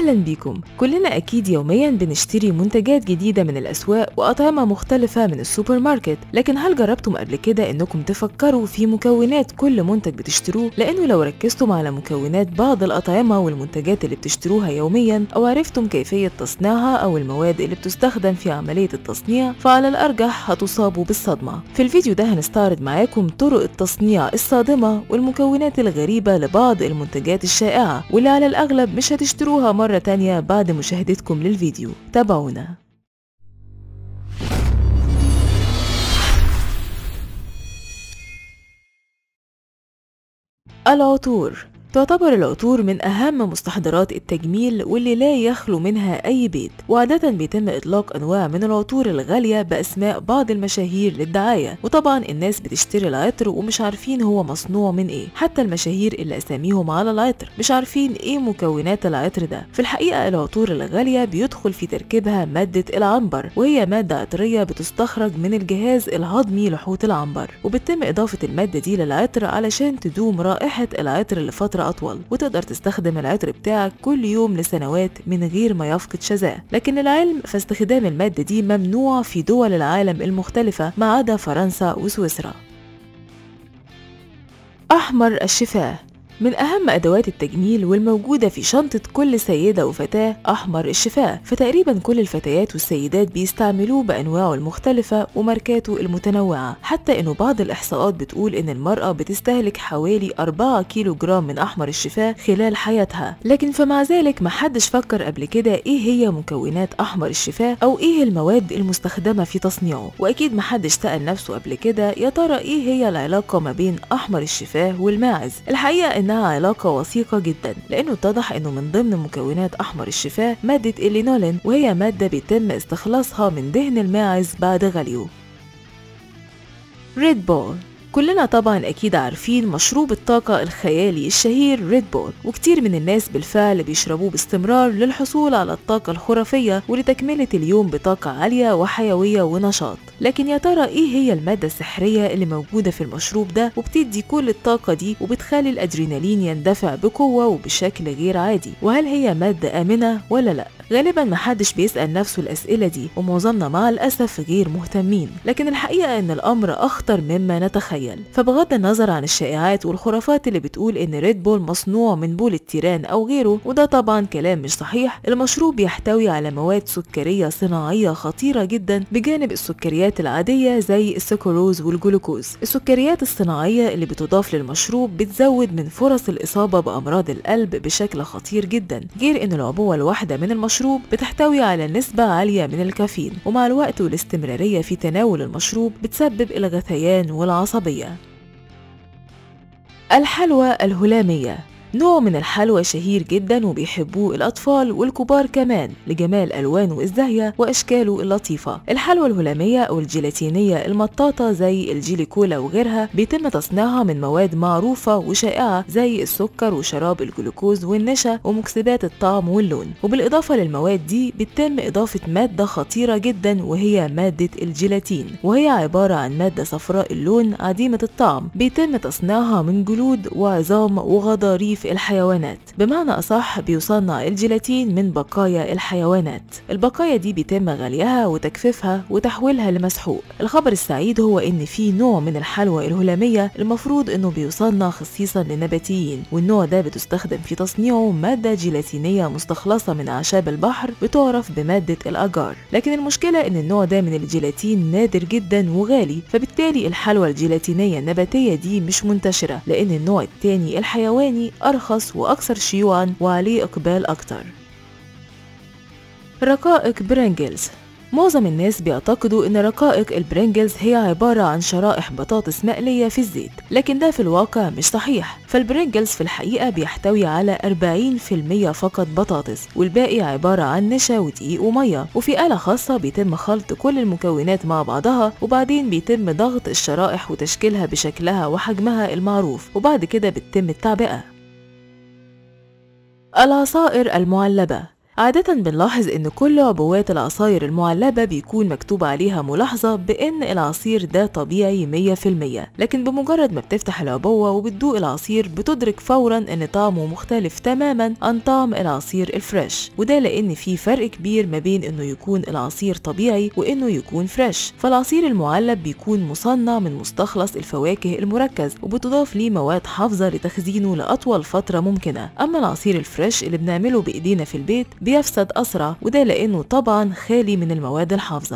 أهلا بيكم كلنا أكيد يوميا بنشتري منتجات جديدة من الأسواق وأطعمة مختلفة من السوبر ماركت لكن هل جربتم قبل كده إنكم تفكروا في مكونات كل منتج بتشتروه لأنه لو ركزتم على مكونات بعض الأطعمة والمنتجات اللي بتشتروها يوميا أو عرفتم كيفية تصنيعها أو المواد اللي بتستخدم في عملية التصنيع فعلى الأرجح هتصابوا بالصدمة في الفيديو ده هنستعرض معاكم طرق التصنيع الصادمة والمكونات الغريبة لبعض المنتجات الشائعة واللي على الأغلب مش هتشتروها مرة تانية بعد مشاهدتكم للفيديو تابعونا العطور تعتبر العطور من أهم مستحضرات التجميل واللي لا يخلو منها أي بيت وعادة بيتم إطلاق أنواع من العطور الغالية بأسماء بعض المشاهير للدعاية وطبعا الناس بتشتري العطر ومش عارفين هو مصنوع من إيه حتى المشاهير اللي أساميهم على العطر مش عارفين إيه مكونات العطر ده في الحقيقة العطور الغالية بيدخل في تركيبها مادة العنبر وهي مادة عطرية بتستخرج من الجهاز الهضمي لحوت العنبر وبتم إضافة المادة دي للعطر علشان تدوم رائحة العطر لفترة أطول وتقدر تستخدم العطر بتاعك كل يوم لسنوات من غير ما يفقد شذاه لكن العلم فاستخدام المادة دي ممنوع في دول العالم المختلفة ما عدا فرنسا وسويسرا أحمر الشفاه من أهم أدوات التجميل والموجودة في شنطة كل سيدة وفتاة أحمر الشفاه فتقريبا كل الفتيات والسيدات بيستعملوه بأنواعه المختلفة وماركاته المتنوعة حتى إنه بعض الإحصاءات بتقول إن المرأة بتستهلك حوالي 4 كيلو جرام من أحمر الشفاه خلال حياتها لكن فمع ذلك محدش فكر قبل كده إيه هي مكونات أحمر الشفاه أو إيه المواد المستخدمة في تصنيعه وأكيد محدش سأل نفسه قبل كده يا ترى إيه هي العلاقة ما بين أحمر الشفاه والماعز الحقيقة إنها علاقة وثيقة جدا لأنه اتضح إنه من ضمن مكونات أحمر الشفاه مادة اللينولين وهي مادة بيتم استخلاصها من دهن الماعز بعد غليه ريد بول كلنا طبعا أكيد عارفين مشروب الطاقة الخيالي الشهير ريد بول وكتير من الناس بالفعل بيشربوه باستمرار للحصول على الطاقة الخرافية ولتكملة اليوم بطاقة عالية وحيوية ونشاط لكن يا ترى إيه هي المادة السحرية اللي موجودة في المشروب ده وبتدي كل الطاقة دي وبتخلي الأدرينالين يندفع بقوة وبشكل غير عادي وهل هي مادة آمنة ولا لأ؟ غالبا محدش بيسأل نفسه الأسئلة دي ومعظمنا مع الأسف غير مهتمين لكن الحقيقة إن الأمر أخطر مما نتخيل فبغض النظر عن الشائعات والخرافات اللي بتقول إن ريد بول مصنوع من بول التيران أو غيره وده طبعا كلام مش صحيح المشروب بيحتوي على مواد سكرية صناعية خطيرة جدا بجانب السكريات العادية زي السكروز والجلوكوز السكريات الصناعية اللي بتضاف للمشروب بتزود من فرص الإصابة بأمراض القلب بشكل خطير جدا غير إن العبوة الواحدة من المشروب المشروب بتحتوي على نسبة عالية من الكافيين ومع الوقت والاستمرارية في تناول المشروب بتسبب الغثيان والعصبية الحلوى الهلامية نوع من الحلوى شهير جدا وبيحبوه الأطفال والكبار كمان لجمال ألوانه الزاهية وأشكاله اللطيفة الحلوى الهلامية أو الجيلاتينية المطاطة زي الجيلي كولا وغيرها بيتم تصنيعها من مواد معروفة وشائعة زي السكر وشراب الجلوكوز والنشا ومكسبات الطعم واللون وبالإضافة للمواد دي بيتم إضافة مادة خطيرة جدا وهي مادة الجيلاتين وهي عبارة عن مادة صفراء اللون عديمة الطعم بيتم تصنيعها من جلود وعظام وغضاريف الحيوانات بمعنى أصح بيصنع الجيلاتين من بقايا الحيوانات البقايا دي بيتم غليها وتجفيفها وتحويلها لمسحوق الخبر السعيد هو إن في نوع من الحلوى الهلامية المفروض إنه بيصنع خصيصا للنباتيين والنوع ده بتستخدم في تصنيعه مادة جيلاتينية مستخلصة من أعشاب البحر بتعرف بمادة الأجار لكن المشكلة إن النوع ده من الجيلاتين نادر جدا وغالي فبالتالي الحلوى الجيلاتينية النباتية دي مش منتشرة لأن النوع التاني الحيواني أرخص وأكثر شيوعا وعليه إقبال أكتر رقائق برينجلز معظم الناس بيعتقدوا ان رقائق البرينجلز هي عبارة عن شرائح بطاطس مقلية في الزيت لكن ده في الواقع مش صحيح فالبرينجلز في الحقيقة بيحتوي على 40% فقط بطاطس والباقي عبارة عن نشا ودقيق ومية وفي آلة خاصة بيتم خلط كل المكونات مع بعضها وبعدين بيتم ضغط الشرائح وتشكيلها بشكلها وحجمها المعروف وبعد كده بتتم التعبئة العصائر المعلبة عادة بنلاحظ إن كل عبوات العصاير المعلبة بيكون مكتوب عليها ملاحظة بإن العصير ده طبيعي 100% لكن بمجرد ما بتفتح العبوة وبتدوق العصير بتدرك فورا إن طعمه مختلف تماما عن طعم العصير الفريش وده لأن في فرق كبير ما بين إنه يكون العصير طبيعي وإنه يكون فريش فالعصير المعلب بيكون مصنع من مستخلص الفواكه المركز وبتضاف ليه مواد حافظة لتخزينه لأطول فترة ممكنة أما العصير الفريش اللي بنعمله بإيدينا في البيت بيفسد أسرع وده لأنه طبعا خالي من المواد الحافظة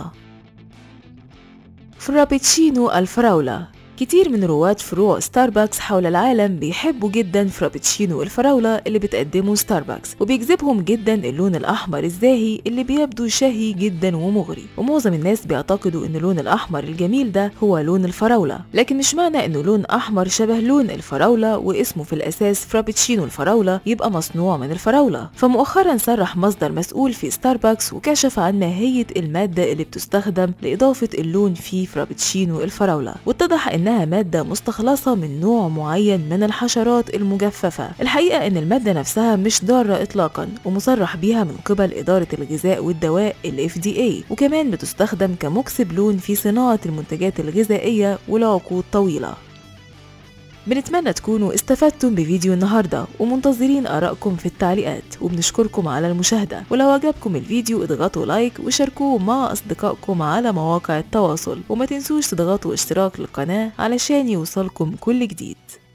فرابتشينو الفراولة كتير من رواد فروع ستاربكس حول العالم بيحبوا جدا فرابتشينو الفراولة اللي بتقدمه ستاربكس وبيجذبهم جدا اللون الأحمر الزاهي اللي بيبدو شهي جدا ومغري ومعظم الناس بيعتقدوا ان اللون الأحمر الجميل ده هو لون الفراولة لكن مش معنى انه لون أحمر شبه لون الفراولة واسمه في الأساس فرابتشينو الفراولة يبقى مصنوع من الفراولة فمؤخرا صرح مصدر مسؤول في ستاربكس وكشف عن ماهية المادة اللي بتستخدم لإضافة اللون في فرابتشينو الفراولة واتضح ان إنها مادة مستخلصة من نوع معين من الحشرات المجففة الحقيقة إن المادة نفسها مش ضارة إطلاقا ومصرح بيها من قبل إدارة الغذاء والدواء ال FDA وكمان بتستخدم كمكسب لون في صناعة المنتجات الغذائية ولعقود طويلة بنتمنى تكونوا استفدتم بفيديو النهاردة ومنتظرين آرائكم في التعليقات وبنشكركم على المشاهدة ولو عجبكم الفيديو اضغطوا لايك وشاركوه مع أصدقائكم على مواقع التواصل وما تنسوش تضغطوا اشتراك للقناة علشان يوصلكم كل جديد